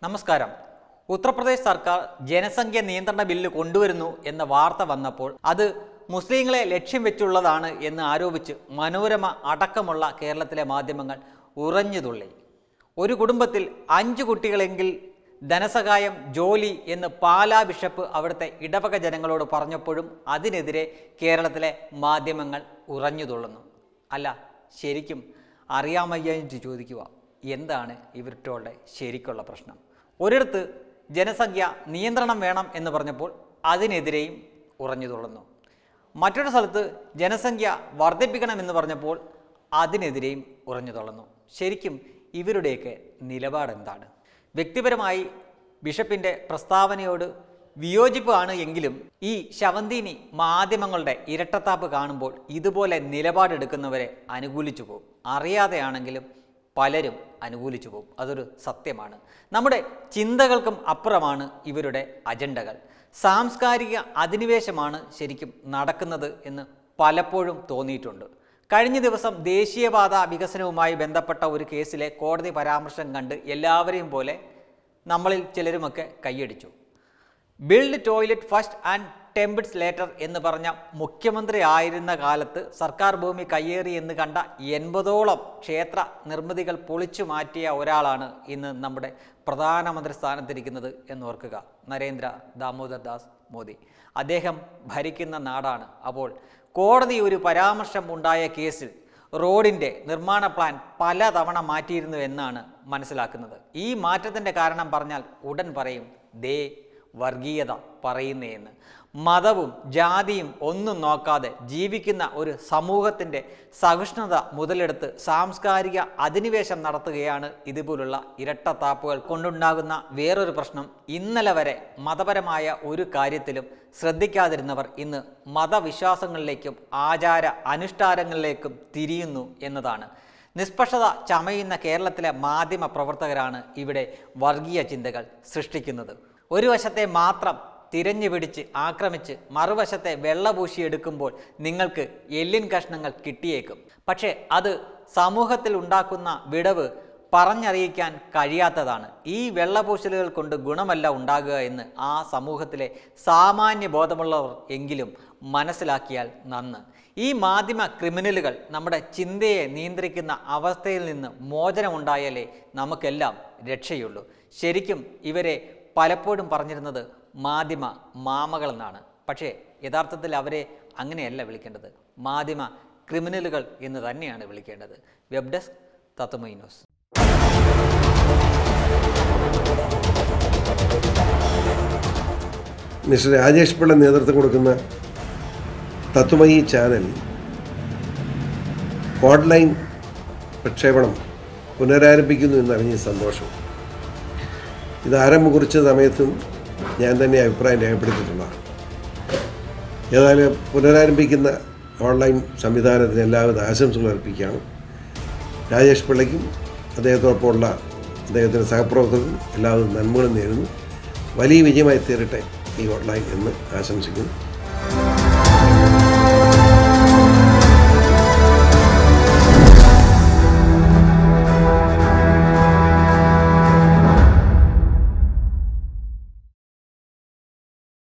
നമസ്കാരം ഉത്തർപ്രദേശ് സർക്കാർ ജനസംഖ്യ നിയന്ത്രണ ബില്ല് കൊണ്ടുവരുന്നു എന്ന വാർത്ത വന്നപ്പോൾ അത് മുസ്ലിങ്ങളെ ലക്ഷ്യം വെച്ചുള്ളതാണ് എന്ന് ആരോപിച്ച് മനോരമ അടക്കമുള്ള കേരളത്തിലെ മാധ്യമങ്ങൾ ഉറഞ്ഞുതുള്ളി ഒരു കുടുംബത്തിൽ അഞ്ച് കുട്ടികളെങ്കിൽ ധനസഹായം ജോലി എന്ന് പാലാ ബിഷപ്പ് അവിടുത്തെ ഇടവക ജനങ്ങളോട് പറഞ്ഞപ്പോഴും അതിനെതിരെ കേരളത്തിലെ മാധ്യമങ്ങൾ ഉറഞ്ഞുതുള്ളുന്നു അല്ല ശരിക്കും അറിയാമയ്യായിട്ട് ചോദിക്കുക എന്താണ് ഇവരുടെ ശരിക്കുള്ള പ്രശ്നം ഒരിടത്ത് ജനസംഖ്യ നിയന്ത്രണം വേണം എന്ന് പറഞ്ഞപ്പോൾ അതിനെതിരെയും ഉറഞ്ഞു തുള്ളുന്നു മറ്റൊരു സ്ഥലത്ത് ജനസംഖ്യ വർദ്ധിപ്പിക്കണമെന്ന് പറഞ്ഞപ്പോൾ അതിനെതിരെയും ഉറഞ്ഞു തുള്ളുന്നു ശരിക്കും ഇവരുടെയൊക്കെ നിലപാടെന്താണ് വ്യക്തിപരമായി ബിഷപ്പിൻ്റെ പ്രസ്താവനയോട് വിയോജിപ്പാണ് എങ്കിലും ഈ ശവന്തീനി മാധ്യമങ്ങളുടെ ഇരട്ടത്താപ്പ് കാണുമ്പോൾ ഇതുപോലെ നിലപാടെടുക്കുന്നവരെ അനുകൂലിച്ചു പോകും അറിയാതെയാണെങ്കിലും പലരും അനുകൂലിച്ചു പോകും അതൊരു സത്യമാണ് നമ്മുടെ ചിന്തകൾക്കും അപ്പുറമാണ് ഇവരുടെ അജണ്ടകൾ സാംസ്കാരിക അധിനിവേശമാണ് ശരിക്കും നടക്കുന്നത് എന്ന് പലപ്പോഴും തോന്നിയിട്ടുണ്ട് കഴിഞ്ഞ ദിവസം ദേശീയപാത വികസനവുമായി ബന്ധപ്പെട്ട ഒരു കേസിലെ കോടതി പരാമർശം കണ്ട് എല്ലാവരെയും പോലെ നമ്മളിൽ ചിലരുമൊക്കെ കൈയടിച്ചു build toilet first and temples later എന്ന് പറഞ്ഞ മുഖ്യമന്ത്രി ആയിരുന്ന കാലത്ത് സർക്കാർ ഭൂമി കയ്യേറി എന്ന് കണ്ട എൺപതോളം ക്ഷേത്ര നിർമ്മിതികൾ പൊളിച്ചു മാറ്റിയ ഒരാളാണ് ഇന്ന് നമ്മുടെ പ്രധാനമന്ത്രി സ്ഥാനത്തിരിക്കുന്നത് എന്ന് ഓർക്കുക നരേന്ദ്ര ദാമോദർ ദാസ് മോദി അദ്ദേഹം ഭരിക്കുന്ന നാടാണ് അപ്പോൾ കോടതി ഒരു പരാമർശം ഉണ്ടായ കേസിൽ റോഡിൻ്റെ നിർമ്മാണ പ്ലാൻ പലതവണ മാറ്റിയിരുന്നു എന്നാണ് മനസ്സിലാക്കുന്നത് ഈ മാറ്റത്തിൻ്റെ കാരണം പറഞ്ഞാൽ ഉടൻ പറയും ദേ വർഗീയത പറയുന്നതെന്ന് മതവും ജാതിയും ഒന്നും നോക്കാതെ ജീവിക്കുന്ന ഒരു സമൂഹത്തിൻ്റെ സഹിഷ്ണുത മുതലെടുത്ത് സാംസ്കാരിക അധിനിവേശം നടത്തുകയാണ് ഇതുപോലുള്ള ഇരട്ടത്താപ്പുകൾ കൊണ്ടുണ്ടാകുന്ന വേറൊരു പ്രശ്നം ഇന്നലെ വരെ മതപരമായ ഒരു കാര്യത്തിലും ശ്രദ്ധിക്കാതിരുന്നവർ ഇന്ന് മതവിശ്വാസങ്ങളിലേക്കും ആചാര അനുഷ്ഠാനങ്ങളിലേക്കും തിരിയുന്നു എന്നതാണ് നിഷ്പക്ഷത ചമയുന്ന കേരളത്തിലെ മാധ്യമ പ്രവർത്തകരാണ് ഇവിടെ വർഗീയ ചിന്തകൾ സൃഷ്ടിക്കുന്നത് ഒരു വശത്തെ മാത്രം തിരഞ്ഞു പിടിച്ച് ആക്രമിച്ച് മറുവശത്തെ വെള്ളപൂശിയെടുക്കുമ്പോൾ നിങ്ങൾക്ക് എല്ലിൻ കഷ്ണങ്ങൾ കിട്ടിയേക്കും പക്ഷേ അത് സമൂഹത്തിൽ ഉണ്ടാക്കുന്ന വിടവ് പറഞ്ഞറിയിക്കാൻ കഴിയാത്തതാണ് ഈ വെള്ളപൂശലുകൾ കൊണ്ട് ഗുണമല്ല ഉണ്ടാകുക എന്ന് ആ സമൂഹത്തിലെ സാമാന്യ ബോധമുള്ളവർ എങ്കിലും മനസ്സിലാക്കിയാൽ നന്ന് ഈ മാധ്യമ ക്രിമിനലുകൾ നമ്മുടെ ചിന്തയെ നിയന്ത്രിക്കുന്ന അവസ്ഥയിൽ നിന്ന് മോചനമുണ്ടായാലേ നമുക്കെല്ലാം രക്ഷയുള്ളൂ ശരിക്കും ഇവരെ പലപ്പോഴും പറഞ്ഞിരുന്നത് മാധ്യമ മാമകളെന്നാണ് പക്ഷേ യഥാർത്ഥത്തിൽ അവരെ അങ്ങനെയല്ല വിളിക്കേണ്ടത് മാധ്യമ ക്രിമിനലുകൾ എന്ന് തന്നെയാണ് വിളിക്കേണ്ടത് web desk Tattvamayi news mister Rajesh Pillai നേതൃത്വം കൊടുക്കുന്ന തത്വമയി ചാനൽ ഓൺലൈൻ പ്രക്ഷേപണം പുനരാരംഭിക്കുന്നു എന്നറിഞ്ഞ സന്തോഷം ഇത് ആരംഭം കുറിച്ച സമയത്തും ഞാൻ തന്നെ അഭിപ്രായം രേഖപ്പെടുത്തിയിട്ടുള്ളതാണ് ഏതായാലും പുനരാരംഭിക്കുന്ന ഓൺലൈൻ സംവിധാനത്തിന് എല്ലാവിധ ആശംസകൾ അർപ്പിക്കുകയാണ് രാജേഷ് പിള്ളയ്ക്കും അദ്ദേഹത്തോടൊപ്പമുള്ള അദ്ദേഹത്തിൻ്റെ സഹപ്രവർത്തകർക്കും എല്ലാവിധ നന്മകളും നേരുന്നു വലിയ വിജയമായി തീരട്ടെ ഈ ഓൺലൈൻ എന്ന് ആശംസിക്കുന്നു